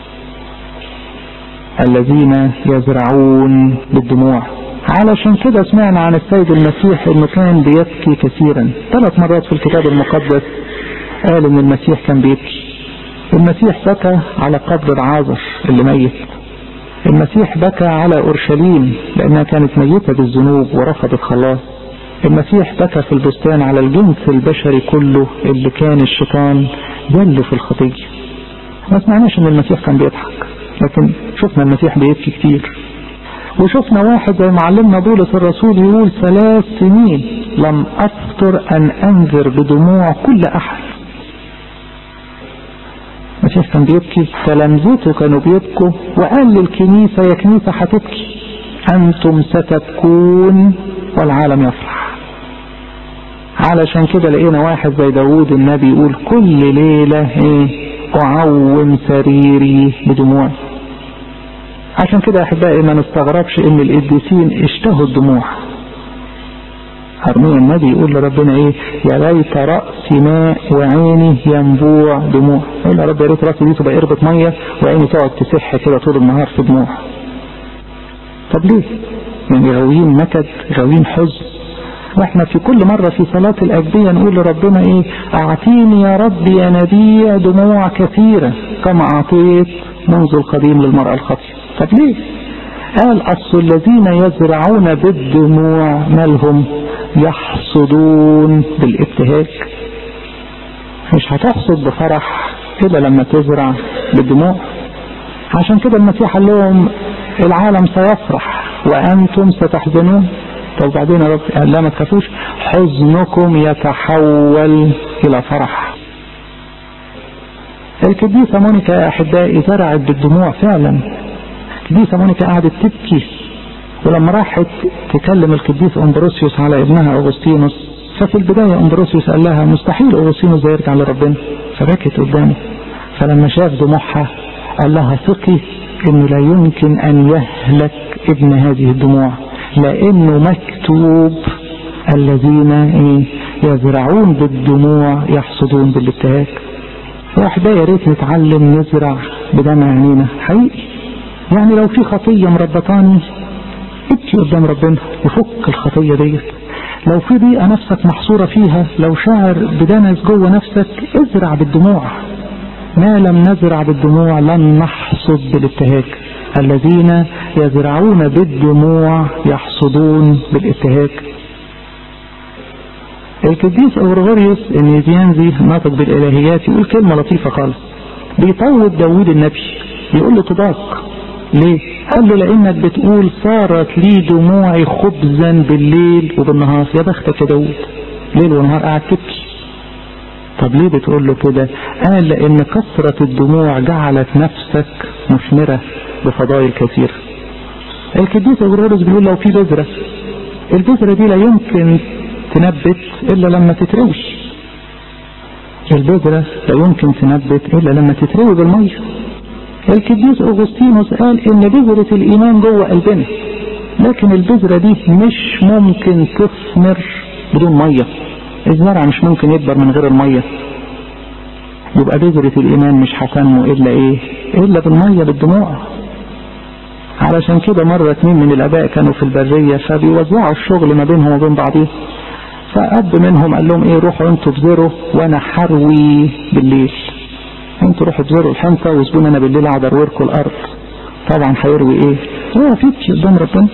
Speaker 1: الذين يزرعون بالدموع علشان كده سمعنا عن السيد المسيح انه كان بيبكي كثيرا ثلاث مرات في الكتاب المقدس قال ان المسيح كان بيبكي المسيح بكى على قبر العازر اللي ميت المسيح بكى على اورشليم لانها كانت ميتة بالذنوب ورفضت خلاص المسيح بكى في البستان على الجنس البشري كله اللي كان الشيطان ذله في الخطية ما سمعناش ان المسيح كان بيضحك لكن شفنا المسيح بيبكي كتير وشفنا واحد زي معلمنا بولس الرسول يقول ثلاث سنين لم أفطر أن أنذر بدموع كل أحد المسيح كان بيبكي تلامذته كانوا بيبكوا وقال للكنيسة يا كنيسة هتبكي أنتم ستبكون والعالم يفرح علشان كده لقينا واحد زي داوود النبي يقول كل ليلة ايه أعوم سريري بدموعي عشان كده أحبائي ما نستغربش إن القديسين اشتهوا الدموع أرميا النبي يقول لربنا إيه يا ليت رأسي ماء وعيني ينبوع دموع يقول يا رب يا ريت رأسي دي تبقى قربة مية وعيني تقعد تسح كده طول النهار في دموع طب ليه؟ يعني غاويين نكد غاويين حزن واحنا في كل مرة في صلاة الأجبية نقول لربنا ايه اعطيني يا رب يا نبيع دموع كثيرة كما اعطيت منذ القديم للمرأة الخطية طب ليه قال اصل الذين يزرعون بالدموع مالهم يحصدون بالابتهاج مش هتحصد بفرح الا لما تزرع بالدموع عشان كده المسيح قال لهم العالم سيفرح وانتم ستحزنون طب بعدين يا رب قال لا ما تخافوش حزنكم يتحول الى فرح القديسة مونيكا يا احبائي زرعت بالدموع فعلا القديسة مونيكا قعدت تبكي ولما راحت تكلم القديس اندروسيوس على ابنها اغسطينوس ففي البداية اندروسيوس قال لها مستحيل اغسطينوس ده يرجع لربنا فبكت قدامه فلما شاف دموعها قال لها ثقي انه لا يمكن ان يهلك ابن هذه الدموع لانه مكتوب الذين ايه يزرعون بالدموع يحصدون بالابتهاج واحدة يا ريت نتعلم نزرع بدمع عينينا حقيقي يعني لو في خطية مربطاني ابكي قدام ربنا يفك الخطية ديت لو في ضيقة نفسك محصورة فيها لو شاعر بدنس جوه نفسك ازرع بالدموع ما لم نزرع بالدموع لن نحصد بالابتهاج الذين يزرعون بالدموع يحصدون بالابتهاج القديس اورغوريوس النيزيانزي ناطق بالالهيات يقول كلمة لطيفة خالص بيطود داوود النبي يقول له تضاق ليه قال له لانك بتقول صارت لي دموعي خبزا بالليل وبالنهار يا بختك يا داوود ليل ونهار قاعد تبكي طب ليه بتقول له كده قال لان كثرة الدموع جعلت نفسك مثمرة بفضائل كثيرة القديس اغرورس بيقول لو في بذرة البذرة دي لا يمكن تنبت الا لما تتروي البذرة لا يمكن تنبت الا لما تتروي بالمية القديس اغسطينوس قال ان بذرة الايمان جوه قلبنا لكن البذرة دي مش ممكن تثمر بدون مية الزرع مش ممكن يكبر من غير المية يبقى بذرة الايمان مش هتنمو الا ايه الا بالمية بالدموع علشان كده مرة اتنين من الاباء كانوا في البرية فبيوزعوا الشغل ما بينهم وبين بعضهم فأب منهم قال لهم ايه روحوا انتوا بذروا وانا حروي بالليل انتوا روحوا بذروا الحنطة واسبوني انا بالليل اقعد ارويركم الارض طبعا هيروي ايه هو فيك قدام ربنا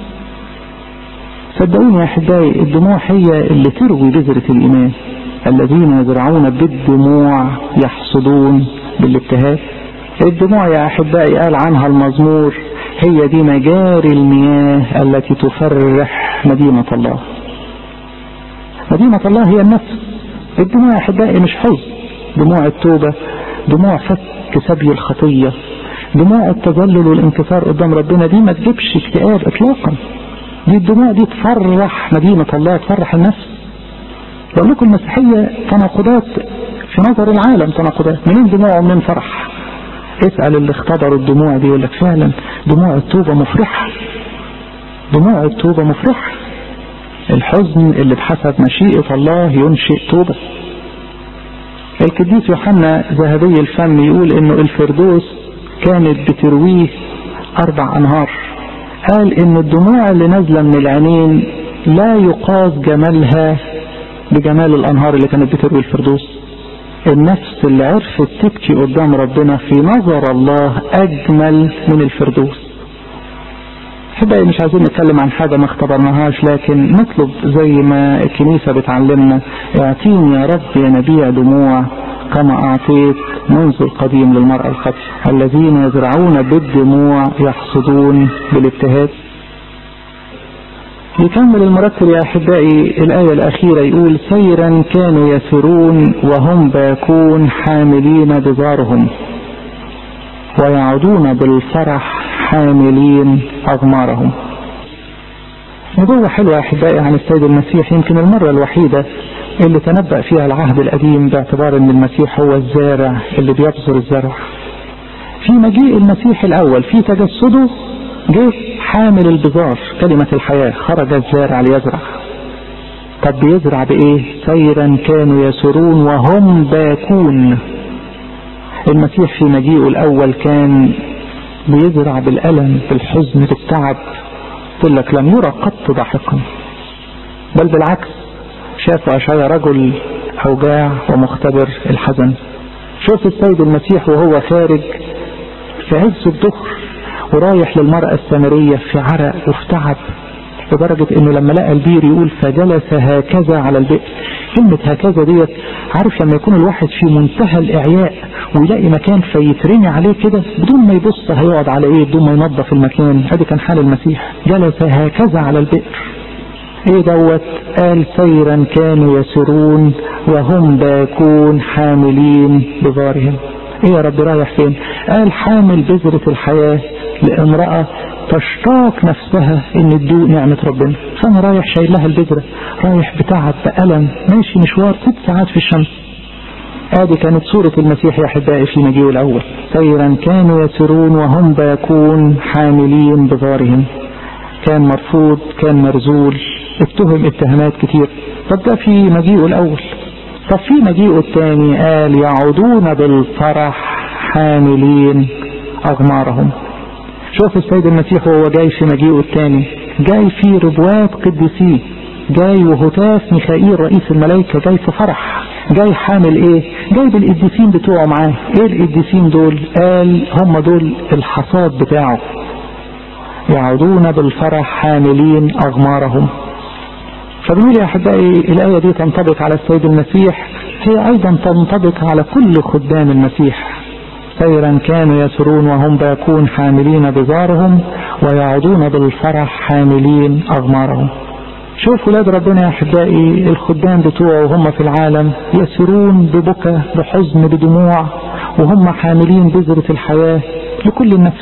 Speaker 1: صدقوني يا احبائي الدموع هي اللي تروي بذرة الايمان الذين يزرعون بالدموع يحصدون بالابتهاج الدموع يا احبائي قال عنها المزمور هي دي مجاري المياه التي تفرح مدينة الله مدينة الله هي النفس الدموع يا احبائي مش حزن دموع التوبة دموع فك سبي الخطية دموع التذلل والانكسار قدام ربنا دي ما تجيبش اكتئاب اطلاقا دي الدموع دي تفرح مدينة الله تفرح النفس بقول لكم المسيحية تناقضات في نظر العالم تناقضات منين دموع ومنين فرح اسأل اللي اختبروا الدموع دي يقول لك فعلا دموع التوبة مفرحة دموع التوبة مفرحة الحزن اللي بحسب مشيئة الله ينشئ توبة القديس يوحنا ذهبي الفم يقول انه الفردوس كانت بترويه اربع انهار قال ان الدموع اللي نازلة من العينين لا يقاس جمالها بجمال الانهار اللي كانت بتروي الفردوس النفس اللي عرفت تبكي قدام ربنا في نظر الله اجمل من الفردوس احبائي مش عايزين نتكلم عن حاجة ما اختبرناهاش لكن نطلب زي ما الكنيسة بتعلمنا اعطيني يا رب يا نبيع دموع كما اعطيت منذ القديم للمرأة الخطية الذين يزرعون بالدموع يحصدون بالابتهاج يكمل المرتب يا احبائي الايه الاخيره يقول سيرا كانوا يسيرون وهم باكون حاملين بزارهم ويعودون بالفرح حاملين اغمارهم نبوة حلوة يا احبائي عن السيد المسيح يمكن المرة الوحيدة اللي تنبأ فيها العهد القديم باعتبار ان المسيح هو الزارع اللي بيبذر الزرع في مجيء المسيح الأول في تجسده جه حامل البذار كلمة الحياة خرج الزارع ليزرع طب بيزرع بإيه سيرا كانوا يسرون وهم باكون المسيح في مجيئه الأول كان بيزرع بالألم بالحزن بالتعب يقول لك لم يرى قط ضاحكا بل بالعكس شاف أشعيا رجل أوجاع ومختبر الحزن شوف السيد المسيح وهو خارج في عز الظهر ورايح للمرأة السامرية في عرق وفي تعب لدرجة انه لما لقى البير يقول فجلس هكذا على البئر كلمة هكذا ديت عارف لما يكون الواحد في منتهى الاعياء ويلاقي مكان فيترمي عليه كده بدون ما يبص هيقعد على ايه بدون ما ينظف المكان ادي كان حال المسيح جلس هكذا على البئر ايه دوت قال سيرا كانوا يسرون وهم باكون حاملين بظارهم ايه يا رب رايح فين قال حامل بذرة الحياة لامرأة تشتاق نفسها ان تدوق نعمة ربنا فانا رايح شايل لها البذرة رايح بتعب بألم ماشي مشوار ست ساعات في الشمس ادي كانت صورة المسيح يا احبائي في مجيئه الاول سيرا كانوا يسرون وهم باكون حاملين بظارهم كان مرفوض كان مرزول اتهم اتهامات كتير طب ده في مجيئه الاول طب في مجيئه الثاني قال يعودون بالفرح حاملين اغمارهم شوف السيد المسيح وهو جاي في مجيئه الثاني جاي في ربوات قديسيه جاي وهتاف ميخائيل رئيس الملائكة جاي في فرح جاي حامل ايه جاي بالقديسين بتوعه معاه ايه القديسين دول قال هم دول الحصاد بتاعه يعودون بالفرح حاملين اغمارهم فبنقول يا احبائي الايه دي تنطبق على السيد المسيح هي ايضا تنطبق على كل خدام المسيح سيرا كانوا يسرون وهم باكون حاملين بزارهم ويعودون بالفرح حاملين اغمارهم شوف ولاد ربنا يا احبائي الخدام بتوعه وهم في العالم يسرون ببكى بحزن بدموع وهم حاملين بذرة الحياة لكل النفس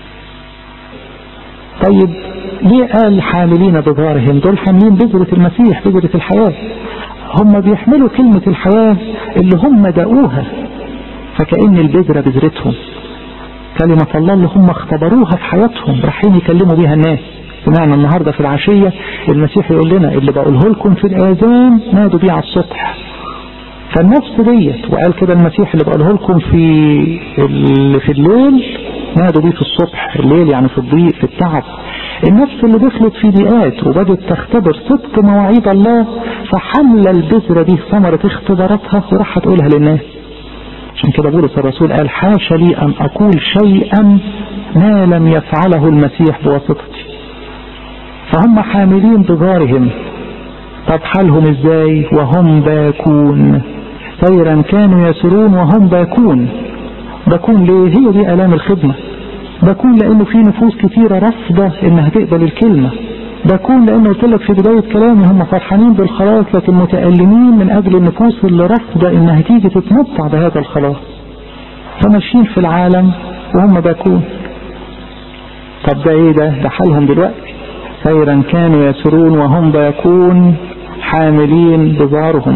Speaker 1: طيب ليه قال حاملين بظهرهم دول حاملين بذرة المسيح بذرة الحياة هم بيحملوا كلمة الحياة اللي هم دقوها فكأن البذرة بذرتهم كلمة الله اللي هم اختبروها في حياتهم رايحين يكلموا بيها الناس سمعنا النهاردة في العشية المسيح يقول لنا اللي بقوله لكم في الآذان نادوا بيه على السطح فالنفس ديت وقال كده المسيح اللي بقوله لكم في في الليل نادوا بيه في الصبح الليل يعني في الضيق في التعب النفس اللي دخلت في ضيقات وبدت تختبر صدق مواعيد الله فحمل البذرة دي ثمرة اختباراتها وراح تقولها للناس عشان كده بولس الرسول قال حاشا لي أن أقول شيئا ما لم يفعله المسيح بواسطتي فهم حاملين بظارهم طب حالهم ازاي وهم باكون سيرا كانوا يسرون وهم باكون باكون ليه هي دي آلام الخدمة باكون لأنه في نفوس كتيرة رافضة إنها تقبل الكلمة باكون لأنه قلت لك في بداية كلامي هم فرحانين بالخلاص لكن متألمين من أجل النفوس اللي رافضة إنها تيجي تتمتع بهذا الخلاص فماشيين في العالم وهم باكون طب ده ايه ده ده حالهم دلوقتي خيرا كانوا يسرون وهم باكون حاملين بظارهم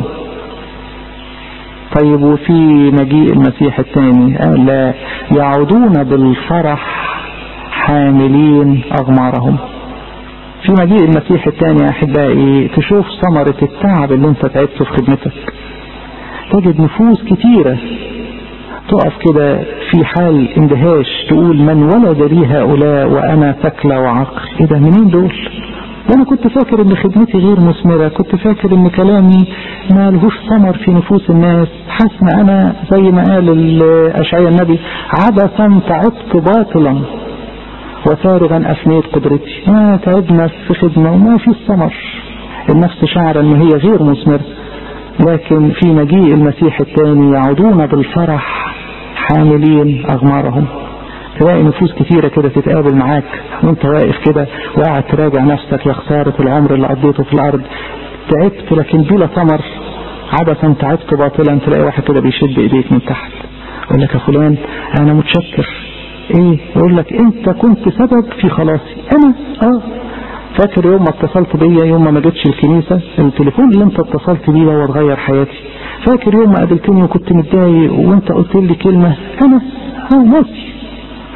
Speaker 1: طيب وفي مجيء المسيح الثاني قال لا يعودون بالفرح حاملين أغمارهم في مجيء المسيح الثاني يا أحبائي تشوف ثمرة التعب اللي انت تعبته في خدمتك تجد نفوس كتيرة تقف كده في حال اندهاش تقول من ولد لي هؤلاء وأنا ثكلى وعقل ايه ده منين دول ده انا كنت فاكر ان خدمتي غير مثمرة كنت فاكر ان كلامي ما لهوش ثمر في نفوس الناس حسن انا زي ما قال اشعياء النبي عبثا تعبت باطلا وفارغا افنيت قدرتي ما تعبنا في خدمة وما في ثمر النفس شعر ان هي غير مثمرة لكن في مجيء المسيح الثاني يعودون بالفرح حاملين اغمارهم تلاقي نفوس كتيرة كده تتقابل معاك وانت واقف كده وقاعد تراجع نفسك يا خسارة العمر اللي قضيته في الارض تعبت لكن بلا ثمر عبثا تعبت باطلا تلاقي واحد كده بيشد ايديك من تحت يقول لك يا فلان انا متشكر ايه يقول لك انت كنت سبب في خلاصي انا اه فاكر يوم ما اتصلت بيا يوم ما ما جيتش الكنيسة التليفون اللي انت اتصلت بيه ده اتغير حياتي فاكر يوم ما قابلتني وكنت متضايق وانت قلت لي كلمة انا اه ناسي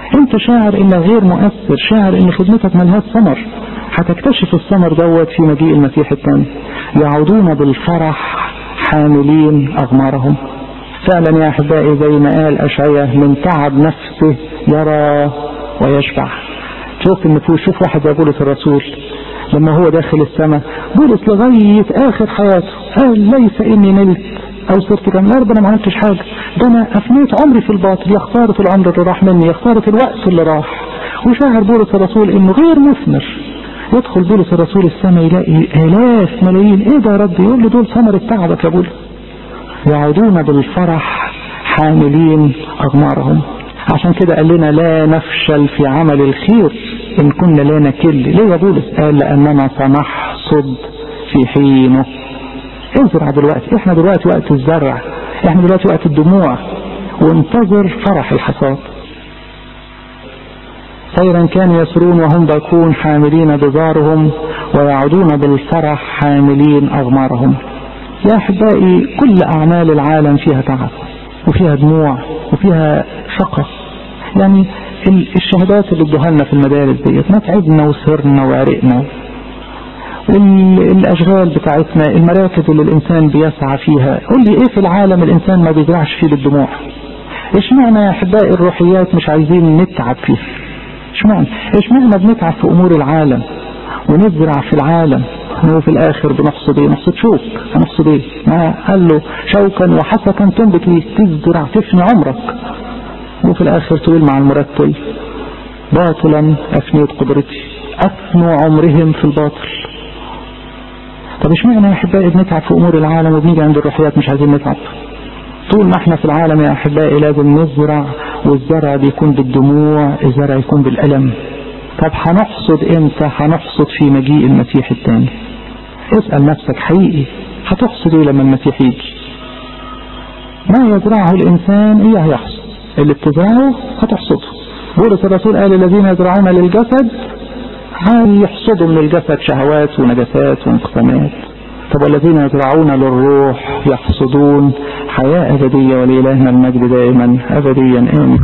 Speaker 1: انت شاعر انك غير مؤثر شاعر ان خدمتك ملهاش ثمر هتكتشف الثمر دوت في مجيء المسيح الثاني يعودون بالفرح حاملين اغمارهم فعلا يا احبائي زي ما قال اشعياء من تعب نفسه يرى ويشبع شوف النفوس شوف واحد زي بولس الرسول لما هو داخل السماء بولس لغاية اخر حياته قال ليس اني نلت او صرت كم لا ربنا ما عملتش حاجة ده انا افنيت عمري في الباطل يا خسارة العمر اللي راح مني يا خسارة الوقت اللي راح وشاعر بولس الرسول انه غير مثمر يدخل بولس الرسول السماء يلاقي الاف ملايين ايه ده يا رب يقول له دول ثمرة تعبك يا بولس يعودون بالفرح حاملين اغمارهم عشان كده قال لنا لا نفشل في عمل الخير ان كنا لا نكل ليه يا بولس قال لاننا سنحصد في حينه ازرع دلوقتي احنا دلوقتي وقت الزرع احنا دلوقتي وقت الدموع وانتظر فرح الحصاد خيرا كانوا يسرون وهم باكون حاملين بزارهم ويعودون بالفرح حاملين اغمارهم يا احبائي كل اعمال العالم فيها تعب وفيها دموع وفيها شقة يعني الشهادات اللي ادوها لنا في المدارس ديت ما تعبنا وسهرنا وعرقنا الاشغال بتاعتنا المراكز اللي الانسان بيسعى فيها قول لي ايه في العالم الانسان ما بيزرعش فيه بالدموع اشمعنى يا احبائي الروحيات مش عايزين نتعب فيها اشمعنى اشمعنى بنتعب في امور العالم ونزرع في العالم وفي الاخر بنحصد ايه نحصد شوك هنحصد ايه ما قال له شوكا وحسكا تنبت ليه تزرع تفني عمرك وفي الاخر تقول مع المرتل باطلا افنيت قدرتي افنوا عمرهم في الباطل طب اشمعنى يا احبائي بنتعب في امور العالم وبنيجي عند الروحيات مش عايزين نتعب طول ما احنا في العالم يا احبائي لازم نزرع والزرع بيكون بالدموع الزرع يكون بالالم طب هنحصد امتى هنحصد في مجيء المسيح الثاني اسأل نفسك حقيقي هتحصد ايه لما المسيح يجي ما يزرعه الانسان ايه هيحصد اللي بتزرعه هتحصده بولس الرسول قال الذين يزرعون للجسد هيحصدوا من الجسد شهوات ونجاسات وانقسامات طب والذين يزرعون للروح يحصدون حياة أبدية ولإلهنا المجد دائما أبديا آمين